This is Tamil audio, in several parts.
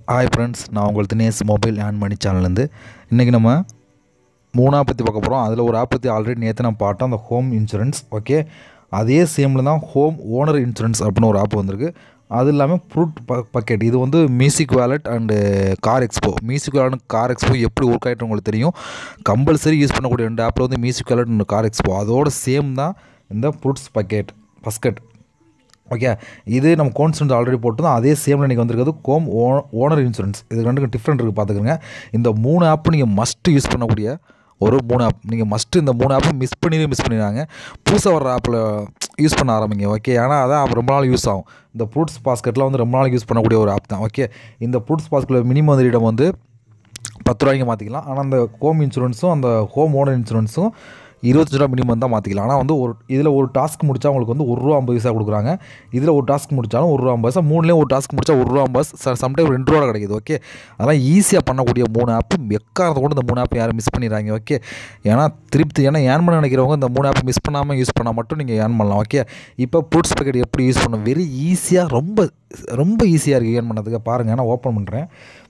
ஹாய் ஃப்ரெண்ட்ஸ் நான் உங்கள் தினேஷ் மொபைல் ஆன் மணி சேனல்லேருந்து இன்றைக்கி நம்ம மூணு ஆப் பற்றி பார்க்க போகிறோம் அதில் ஒரு ஆப் பற்றி ஆல்ரெடி நேற்று நான் பார்த்தோம் அந்த ஹோம் இன்சூரன்ஸ் ஓகே அதே சேமில் தான் ஹோம் ஓனர் இன்சூரன்ஸ் அப்படின்னு ஒரு ஆப் வந்திருக்கு அது இல்லாமல் ஃப்ரூட் ப பக்கெட் இது வந்து music wallet and car expo music wallet car expo எப்படி ஒர்க் ஆகிட்டு உங்களுக்கு தெரியும் கம்பல்சரி யூஸ் பண்ணக்கூடிய ரெண்டு ஆப்பில் வந்து music wallet and car expo அதோட சேம் தான் இந்த ஃப்ரூட்ஸ் பக்கெட் பஸ்கட் ஓகே இது நம்ம கோன்சூரன்ஸ் ஆல்ரெடி போட்டு அதே சேமில் இன்றைக்கி வந்திருக்கிறது கோம் ஓ ஓனர் இன்சூரன்ஸ் இது ரெண்டுக்கும் டிஃப்ரெண்ட் இருக்குது பார்த்துக்கோங்க இந்த மூணு ஆப் நீங்கள் மஸ்ட்டு யூஸ் பண்ணக்கூடிய ஒரு மூணு ஆப் நீங்கள் மஸ்ட்டு இந்த மூணு ஆப்பும் மிஸ் பண்ணி மிஸ் பண்ணிடுறாங்க புதுசாக வர ஆப்பில் யூஸ் பண்ண ஆரம்பிங்க ஓகே ஏன்னா அதான் ரொம்ப நாள் யூஸ் ஆகும் இந்த ஃப்ரூட்ஸ் பாஸ்கெட்டில் வந்து ரொம்ப நாள் யூஸ் பண்ணக்கூடிய ஒரு ஆப் தான் ஓகே இந்த ஃப்ரூட்ஸ் பாஸ்கெட்டில் மினிமம் முதலீடம் வந்து பத்து ரூபாய்க்கு மாற்றிக்கலாம் ஆனால் அந்த ஹோம் இன்சூரன்ஸும் அந்த ஹோம் ஓனர் இன்சூரன்ஸும் இருபத்தஞ்சு ரூபா மினிமம் தான் மாற்றிக்கலாம் ஆனால் வந்து ஒரு இதில் ஒரு டாஸ்க் முடிச்சா உங்களுக்கு வந்து ஒரு ரூபா ஐம்பது பைசா கொடுக்குறாங்க இதில் ஒரு டாஸ்க் முடிச்சாலும் ஒரு ரூபா ஐம்பது பைசா மூணுலேயும் ஒரு டாஸ்க் முடிச்சா ஒரு ரூபா ஐம்பது சம்டைம் ரெண்டு ரூபா கிடைக்குது ஓகே அதெல்லாம் ஈஸியாக பண்ணக்கூடிய மூணு ஆப்பு எக்காரத்தை கூட இந்த மூணு ஆப் யாரும் மிஸ் பண்ணிடுறாங்க ஓகே ஏன்னா திருப்தி ஏன்னா ஏன் பண்ண நினைக்கிறவங்க இந்த மூணு ஆப் மிஸ் பண்ணாமல் யூஸ் பண்ணால் மட்டும் நீங்கள் ஏர்ன் பண்ணலாம் ஓகே இப்போ ஃப்ரூட்ஸ் பேக்கெட் எப்படி யூஸ் பண்ணணும் வெரி ஈஸியாக ரொம்ப ரொம்ப ஈஸியாக இருக்குது ஏர்ன் பண்ணதுக்கு பாருங்கள் நான் ஓப்பன் பண்ணுறேன்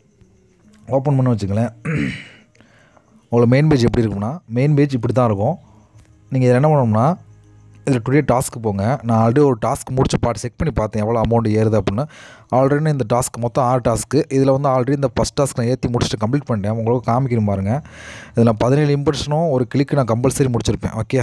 ஓப்பன் பண்ண வச்சுங்களேன் உங்களுக்கு மெயின் பேஜ் எப்படி இருக்கும்னா மெயின் பேஜ் இப்படி தான் இருக்கும் நீங்கள் இதில் என்ன பண்ணணும்னா இதில் டுடே டாஸ்க்கு போங்க நான் ஆல்ரெடி ஒரு டாஸ்க் முடிச்சு பார்த்து செக் பண்ணி பார்த்தேன் எவ்வளோ அமௌண்ட் ஏறுது அப்படின்னு ஆல்ரெடி இந்த டாஸ்க் மொத்தம் ஆறு டாஸ்க்கு இதில் வந்து ஆல்ரெடி இந்த ஃபஸ்ட் டாஸ்க் நான் ஏற்றி முடிச்சுட்டு கம்ப்ளீட் பண்ணிட்டேன் உங்களுக்கு காமிக்கணும் பாருங்கள் இதில் பதினேழு இம்ப்ரெஷனும் ஒரு கிளிக்கு நான் கம்பல்சரி முடிச்சிருப்பேன் ஓகே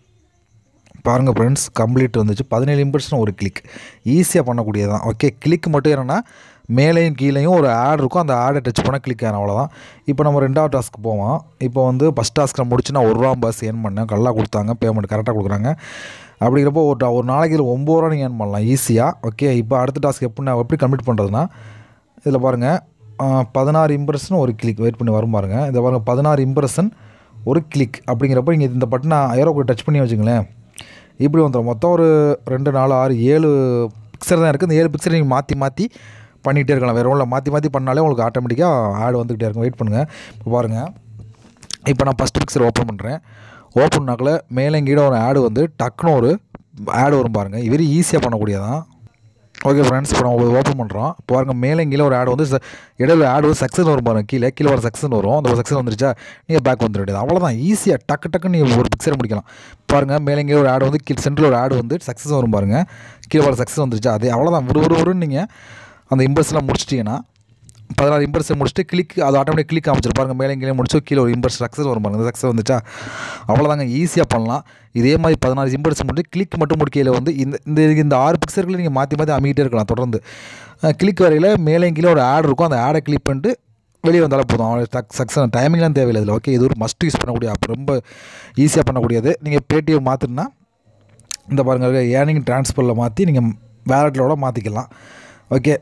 பாருங்கள் ஃப்ரெண்ட்ஸ் கம்ப்ளீட் வந்துச்சு பதினேழு இம்ப்ரெஷன் ஒரு கிளிக் ஈஸியாக பண்ணக்கூடியது தான் ஓகே கிளிக் மட்டும் என்னென்னா மேலேயும் கீழேயும் ஒரு ஆட் இருக்கும் அந்த ஆடை டச் பண்ணால் கிளிக் ஆகும் அவ்வளோதான் இப்போ நம்ம ரெண்டாவது டாஸ்க்கு போவோம் இப்போ வந்து ஃபஸ்ட் டாஸ்க் நான் முடிச்சு நான் ஒரு ரூபா பஸ் ஏர்ன் பண்ணேன் கல்லாக கொடுத்தாங்க பேமெண்ட் கரெக்டாக கொடுக்குறாங்க அப்படிங்கிறப்போ ஒரு ஒரு நாளைக்கு இதில் ஒம்பது ரூபா நீங்கள் ஏர்ன் பண்ணலாம் ஈஸியாக ஓகே இப்போ அடுத்த டாஸ்க் எப்படி நான் எப்படி கம்ப்ளீட் பண்ணுறதுனா இதில் பாருங்கள் பதினாறு இம்ப்ரெஷன் ஒரு கிளிக் வெயிட் பண்ணி வரும் பாருங்கள் இதை பாருங்கள் பதினாறு இம்ப்ரெஷன் ஒரு கிளிக் அப்படிங்கிறப்போ நீங்கள் இந்த பட்டனை ஐரோக்கு டச் பண்ணி வச்சுங்களேன் இப்படி வந்துடும் மொத்தம் ஒரு ரெண்டு நாலு ஆறு ஏழு பிக்சர் தான் இருக்குது இந்த ஏழு பிக்சர் நீங்கள் மாற்றி மாற்றி பண்ணிகிட்டே இருக்கலாம் வேறு ஒன்றும் மாற்றி மாற்றி பண்ணாலே உங்களுக்கு ஆட்டோமேட்டிக்காக ஆடு வந்துக்கிட்டே இருக்கும் வெயிட் பண்ணுங்கள் இப்போ பாருங்கள் இப்போ நான் ஃபஸ்ட் பிக்சர் ஓப்பன் பண்ணுறேன் ஓப்பன் பண்ணாக்கில் மேலே கீழே ஒரு ஆடு வந்து டக்குன்னு ஒரு ஆடு வரும் பாருங்கள் வெரி ஈஸியாக பண்ணக்கூடியதான் ஓகே ஃப்ரெண்ட்ஸ் இப்போ நம்ம ஓப்பன் பண்ணுறோம் இப்போ பாருங்கள் மேலே கீழே ஒரு ஆடு வந்து இடையில ஆடு வந்து சக்ஸஸ் வரும் பாருங்கள் கீழே கீழே வர சக்ஸஸ் வரும் அந்த சக்ஸஸ் வந்துருச்சா நீங்கள் பேக் வந்துட வேண்டியது அவ்வளோதான் ஈஸியாக டக்கு டக்குன்னு நீங்கள் ஒரு பிக்சரை முடிக்கலாம் பாருங்கள் மேலே கீழே ஒரு ஆடு வந்து கீழே சென்டரில் ஒரு ஆடு வந்து சக்ஸஸ் வரும் பாருங்கள் கீழே வர சக்ஸஸ் வந்துருச்சா அதே அவ்வளோதான் ஒரு ஒரு ஒரு நீங்கள் அந்த இம்பர்ஸ்லாம் முடிச்சிட்டிங்கன்னா பதினாறு இம்பர்ஸை முடிச்சுட்டு கிளிக் அது ஆட்டோமேட்டிக் கிளிக் காமிச்சிரு பாருங்கள் மேலே கீழே முடிச்சு கீழே ஒரு இம்பர்ஸ் சக்ஸஸ் வரும் பாருங்கள் சக்ஸஸ் வந்துச்சா அவ்வளோதாங்க ஈஸியாக பண்ணலாம் இதே மாதிரி பதினாறு இம்பர்ஸ் முடிச்சு கிளிக் மட்டும் முடிக்கையில் வந்து இந்த இந்த இந்த ஆறு பிக்சர்களை நீங்கள் மாற்றி மாற்றி அமைக்கிட்டே இருக்கலாம் தொடர்ந்து கிளிக் வரையில் மேலே கீழே ஒரு ஆட் இருக்கும் அந்த ஆடை கிளிக் பண்ணிட்டு வெளியே வந்தாலும் போதும் அவங்களுக்கு சக்ஸஸ் டைமிங்லாம் தேவையில்லை இதில் ஓகே இது ஒரு மஸ்ட் யூஸ் பண்ணக்கூடிய ஆப் ரொம்ப ஈஸியாக பண்ணக்கூடியது நீங்கள் பேடிஎம் மாற்றினா இந்த பாருங்கள் ஏர்னிங் ட்ரான்ஸ்ஃபரில் மாற்றி நீங்கள் வேலட்டிலோட மாற்றிக்கலாம் ஓகே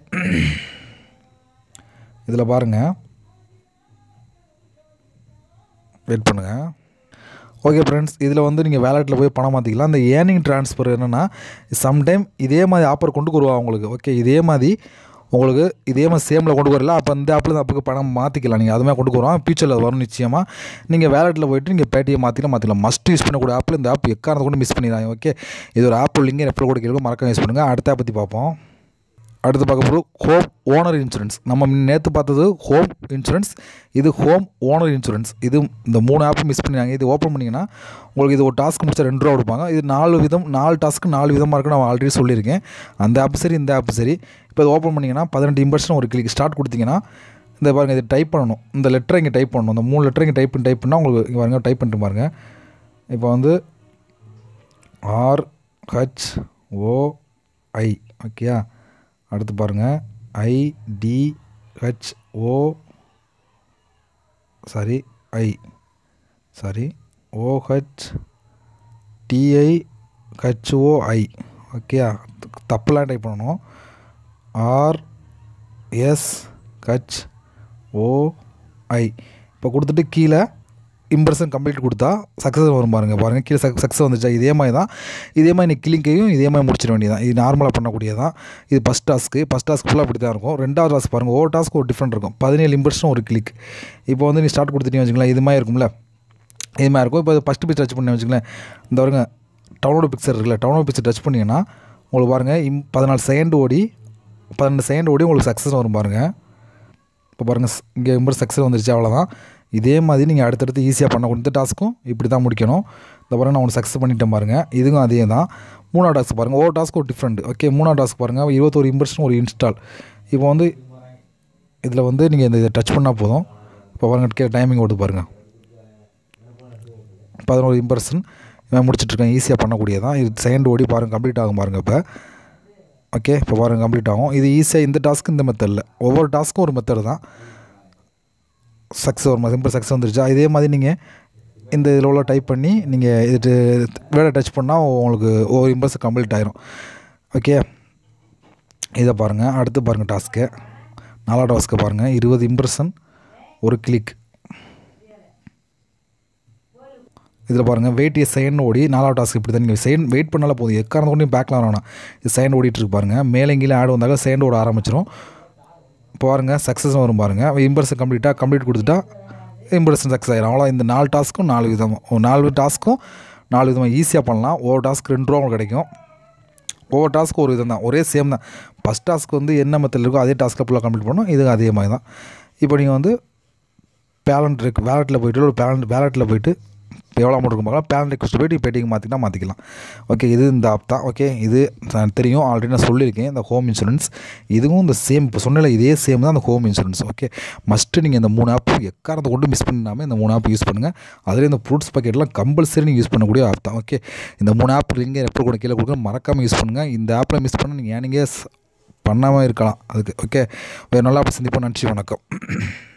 இதில் பாருங்கள் வெயிட் பண்ணுங்கள் ஓகே ஃப்ரெண்ட்ஸ் இதில் வந்து நீங்கள் வேலெட்டில் போய் பணம் மாற்றிக்கலாம் அந்த ஏர்னிங் ட்ரான்ஸ்ஃபர் என்னென்னா சம்டைம் இதே மாதிரி ஆஃபர் கொண்டு வருவாங்க உங்களுக்கு ஓகே இதே மாதிரி உங்களுக்கு இதே மாதிரி சேமில் கொண்டு வரல அப்போ இந்த ஆப்பில் தான் அப்போக்கு பணம் மாற்றிக்கலாம் நீங்கள் அதுமாதிரி கொண்டு வருவோம் ஃபியூச்சரில் வரும் நிச்சயமாக நீங்கள் வேலெட்டில் போய்ட்டு நீங்கள் பேடிஎம் மாற்றிக்கலாம் மாற்றிக்கலாம் மஸ்ட் யூஸ் பண்ணக்கூடிய ஆப்பில் இந்த ஆப் எக்காரத்தை கொண்டு மிஸ் பண்ணிடுறாங்க ஓகே இது ஒரு ஆப் லிங்க் எப்போ கூட கேட்கும் மறக்காம யூஸ் பண்ணுங்கள் அடுத்த ஆப் பற்றி பார்ப்போம் அடுத்து பார்க்க போகிறது ஹோம் ஓனர் இன்சூரன்ஸ் நம்ம நேற்று பார்த்தது ஹோம் இன்சூரன்ஸ் இது ஹோம் ஓனர் இன்சூரன்ஸ் இது இந்த மூணு ஆப்பும் மிஸ் பண்ணிடுறாங்க இது ஓப்பன் பண்ணிங்கன்னா உங்களுக்கு இது ஒரு டாஸ்க் முடிச்சா ரெண்டு ரூபா கொடுப்பாங்க இது நாலு விதம் நாலு டாஸ்க்கு நாலு விதமாக இருக்குன்னு நான் ஆல்ரெடி சொல்லியிருக்கேன் அந்த ஆப் சரி இந்த ஆப் சரி இப்போ இது ஓப்பன் பண்ணிங்கன்னா பதினெட்டு இம்பர்ஷன் ஒரு கிளிக் ஸ்டார்ட் கொடுத்தீங்கன்னா இந்த பாருங்கள் இது டைப் பண்ணணும் இந்த லெட்டரை இங்கே டைப் பண்ணணும் இந்த மூணு லெட்டர் இங்கே டைப் பண்ணி டைப் பண்ணால் உங்களுக்கு இங்கே பாருங்கள் டைப் பண்ணிட்டு பாருங்கள் இப்போ வந்து ஆர் ஹச் ஓஐ ஓகேயா அடுத்து பாருங்கள் I D H O sorry I sorry O H D I H O I okay தப்பெல்லாம் டைப் பண்ணணும் ஆர் எஸ் ஹெச் ஓஐ இப்போ கொடுத்துட்டு கீழே இம்ப்ரெஷன் கம்ப்ளீட் கொடுத்தா சக்ஸஸ் வரும் பாருங்கள் பாருங்கள் கீழே சக் சக்ஸஸ் வந்துச்சா இதே மாதிரி தான் இதே மாதிரி நீ கிளிங்கையும் இதே மாதிரி முடிச்சிட வேண்டியதான் இது நார்மலாக பண்ணக்கூடியது தான் இது ஃபஸ்ட் டாஸ்க்கு ஃபஸ்ட் டாஸ்க் ஃபுல்லாக அப்படி தான் இருக்கும் ரெண்டாவது டாஸ்க் பாருங்கள் ஒவ்வொரு டாஸ்க்கு ஒரு டிஃப்ரெண்ட் இருக்கும் பதினேழு இம்ப்ரெஷன் ஒரு கிளிக் இப்போ வந்து நீ ஸ்டார்ட் கொடுத்துட்டீங்க வச்சுங்களேன் இது மாதிரி இருக்கும்ல இது மாதிரி இருக்கும் இப்போ ஃபஸ்ட்டு பிக்சர் டச் பண்ணி வச்சுங்களேன் இந்த வருங்க டவுனோட பிக்சர் இருக்குல்ல டவுனோட பிக்சர் டச் பண்ணிங்கன்னா உங்களுக்கு பாருங்கள் இம் பதினாலு செகண்ட் ஓடி பதினெண்டு செகண்ட் ஓடி உங்களுக்கு சக்ஸஸ் வரும் பாருங்கள் இப்போ பாருங்கள் இங்கே எம்பர் சக்ஸஸ் வந்துருச்சு அவ்வளோதான் இதே மாதிரி நீங்கள் அடுத்தடுத்து ஈஸியாக பண்ண இந்த டாஸ்க்கும் இப்படி தான் முடிக்கணும் இந்த பாருங்க நான் ஒன்று சக்ஸஸ் பண்ணிட்டேன் பாருங்கள் இதுவும் அதே தான் மூணாவது டாஸ்க் பாருங்கள் ஒவ்வொரு டாஸ்க்கு ஒரு டிஃப்ரெண்ட் ஓகே மூணாவது டாஸ்க் பாருங்கள் இருபத்தொரு இம்பர்ஷன் ஒரு இன்ஸ்டால் இப்போ வந்து இதில் வந்து நீங்கள் இந்த இதை டச் பண்ணால் போதும் இப்போ பாருங்கள் டைமிங் ஓடுது பாருங்கள் பதினோரு இம்பர்சன் இவன் முடிச்சிட்ருக்கேன் ஈஸியாக பண்ணக்கூடியதான் இது செகண்ட் ஓடி பாருங்கள் கம்ப்ளீட் ஆகும் பாருங்கள் இப்போ ஓகே இப்போ பாருங்கள் கம்ப்ளீட் ஆகும் இது ஈஸியாக இந்த டாஸ்க்கு இந்த மெத்தடில் ஒவ்வொரு டாஸ்க்கும் ஒரு மெத்தட் தான் சக்ஸஸ் ஒரு சிம்பிள் சக்ஸஸ் வந்துருச்சா இதே மாதிரி நீங்கள் இந்த இதில் உள்ள டைப் பண்ணி நீங்கள் இது வேலை டச் பண்ணால் உங்களுக்கு ஒவ்வொரு இம்பர்ஸ் கம்ப்ளீட் ஆயிரும் ஓகே இதை பாருங்கள் அடுத்து பாருங்கள் டாஸ்க்கு நாலாவது டாஸ்க்கு பாருங்கள் இருபது இம்ப்ரெஷன் ஒரு கிளிக் இதில் பாருங்கள் வெயிட் இஸ் செகண்ட் ஓடி நாலாவது டாஸ்க் இப்படி தான் நீங்கள் செகண்ட் வெயிட் பண்ணால போதும் எக்காரணம் கொண்டு பேக்கில் வேணாம் இது செகண்ட் ஓடிட்டு இருக்கு பாருங்கள் மேலே கீழே ஆடு வந்தாக்க செகண்ட் ஓட ஆரம்பிச்சிடும் பாருங்கள் சக்ஸஸ் வரும் பாருங்கள் இம்பர்ஸ் கம்ப்ளீட்டாக கம்ப்ளீட் கொடுத்துட்டா இம்பர்சன் சக்ஸஸ் ஆயிரும் அவ்வளோ இந்த நாலு டாஸ்க்கும் நாலு விதமாக நாலு டாஸ்க்கும் நாலு விதமாக ஈஸியாக பண்ணலாம் ஒவ்வொரு டாஸ்க்கு ரெண்டு ரூபா உங்களுக்கு கிடைக்கும் ஒவ்வொரு டாஸ்க்கு ஒரு விதம் தான் ஒரே சேம் தான் ஃபஸ்ட் டாஸ்க் வந்து என்ன மெத்தட் இருக்கோ அதே டாஸ்க்கில் ஃபுல்லாக கம்ப்ளீட் பண்ணணும் இது அதே மாதிரி தான் இப்போ நீங்கள் வந்து பேலண்ட் இருக்கு வேலெட்டில் போயிட்டு ஒரு பேலண்ட் வேலெட்டில் போயிட்டு இப்போ எவ்வளோ அமௌண்ட் இருக்கும் பார்க்கலாம் பேலண்ட் ரிக்வஸ்ட் போயிட்டு பேட்டிங் மாற்றினா மாற்றிக்கலாம் ஓகே இது இந்த ஆப் தான் ஓகே இது எனக்கு தெரியும் ஆல்ரெடி நான் சொல்லியிருக்கேன் இந்த ஹோம் இன்சூரன்ஸ் இதுவும் இந்த சேம் இப்போ சொன்னல இதே சேம் தான் அந்த ஹோம் இன்சூரன்ஸ் ஓகே மஸ்ட்டு நீங்கள் இந்த மூணு ஆப் எக்காரத்தை கொண்டு மிஸ் பண்ணாமல் இந்த மூணு ஆப் யூஸ் பண்ணுங்கள் அதில் இந்த ஃப்ரூட்ஸ் பாக்கெட்லாம் கம்பல்சரி நீங்கள் யூஸ் பண்ணக்கூடிய ஆப் தான் ஓகே இந்த மூணு ஆப் லிங்க் எப்போ கூட கீழே கொடுக்க மறக்காமல் யூஸ் பண்ணுங்கள் இந்த ஆப்பில் மிஸ் பண்ண நீங்கள் ஏன் நீங்கள் பண்ணாமல் இருக்கலாம் அதுக்கு ஓகே வேறு நல்லா அப்போ சந்திப்போம் நன்றி வணக்கம்